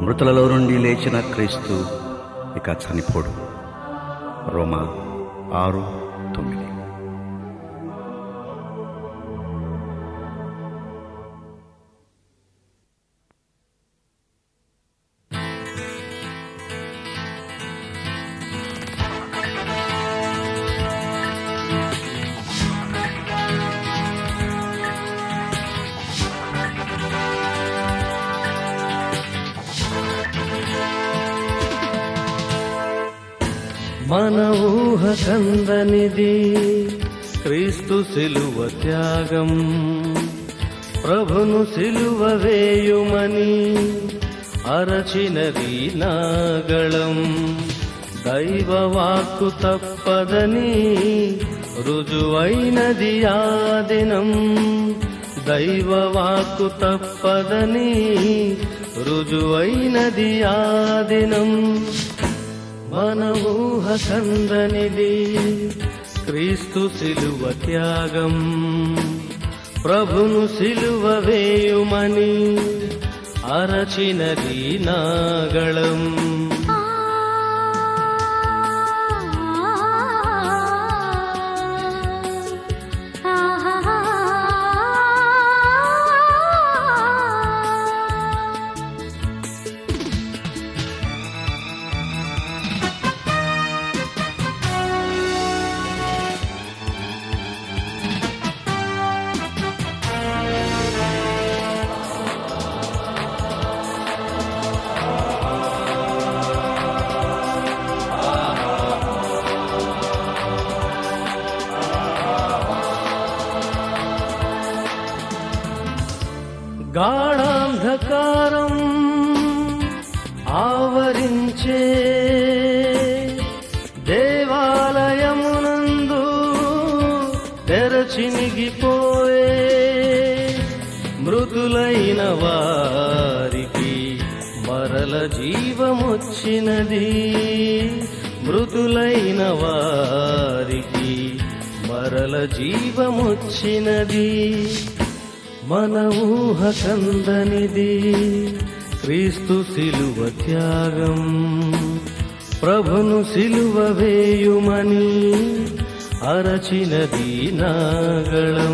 మృతులలో నుండి లేచిన క్రీస్తు ఇక చనిపోడు రోమా ఆరు తొమ్మిది మన ఊహ కందనిది క్రీస్తు సిలువ త్యాగం ప్రభును సిలువ వేయుమని అరచినది నాగళం దైవ వాక్కు తప్పదని రుజువైనది ఆ దినం దైవ వాక్కు తప్పదని రుజువైనది ఆ దినం మన ఊహ కందనిది క్రీస్తు సిలువ త్యాగం ప్రభును సిలువ వేయుమని అరచినది నాగళం గాఢాంధకారం ఆవరించే దేవాలయమునందు తెరచినిగిపోయే మృదులైన వారికి మరల జీవమొచ్చినది మృదులైన వారికి మరల జీవమొచ్చినది మన ఊహ కందనిది క్రీస్తు సిలువ త్యాగం ప్రభును సిలువ వేయుమని అరచినది నాగళం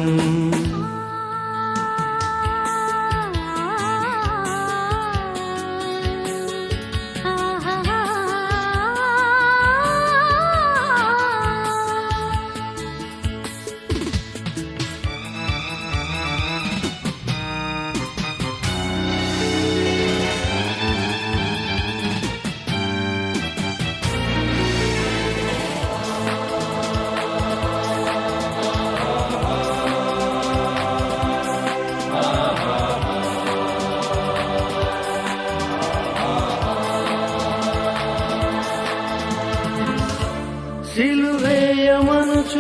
సిలువేయమనుచు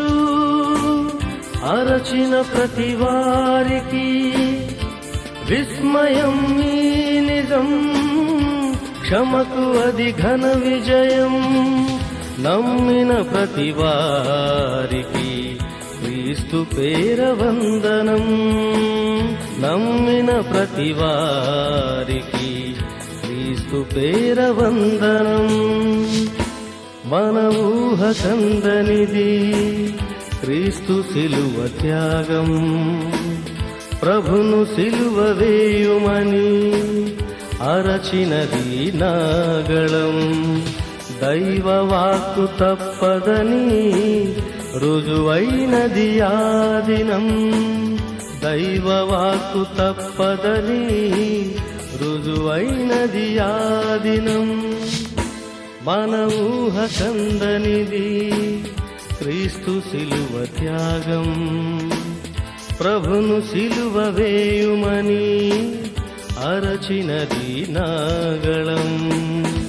అరచిన ప్రతి వారికి విస్మయం ఈ నిజం క్షమకు అది ఘన విజయం నమ్మిన ప్రతి వారికి క్రీస్తు పేర వందనం నమ్మిన ప్రతి వారికి క్రీస్తు పేర వందనం మన ఊహ కందనిది క్రీస్తు సిలువ త్యాగం ప్రభును సిలువ వేయుమని అరచినది నాగళం దైవ వాక్కు తప్పదని రుజువైనది ఆ దినం దైవ వాక్కు తప్పదని రుజువైనది ఆ దినం మన ఊహ కందనిది క్రీస్తు సిలువ త్యాగం ప్రభును సిలువ వేయుమని అరచినది నాగళం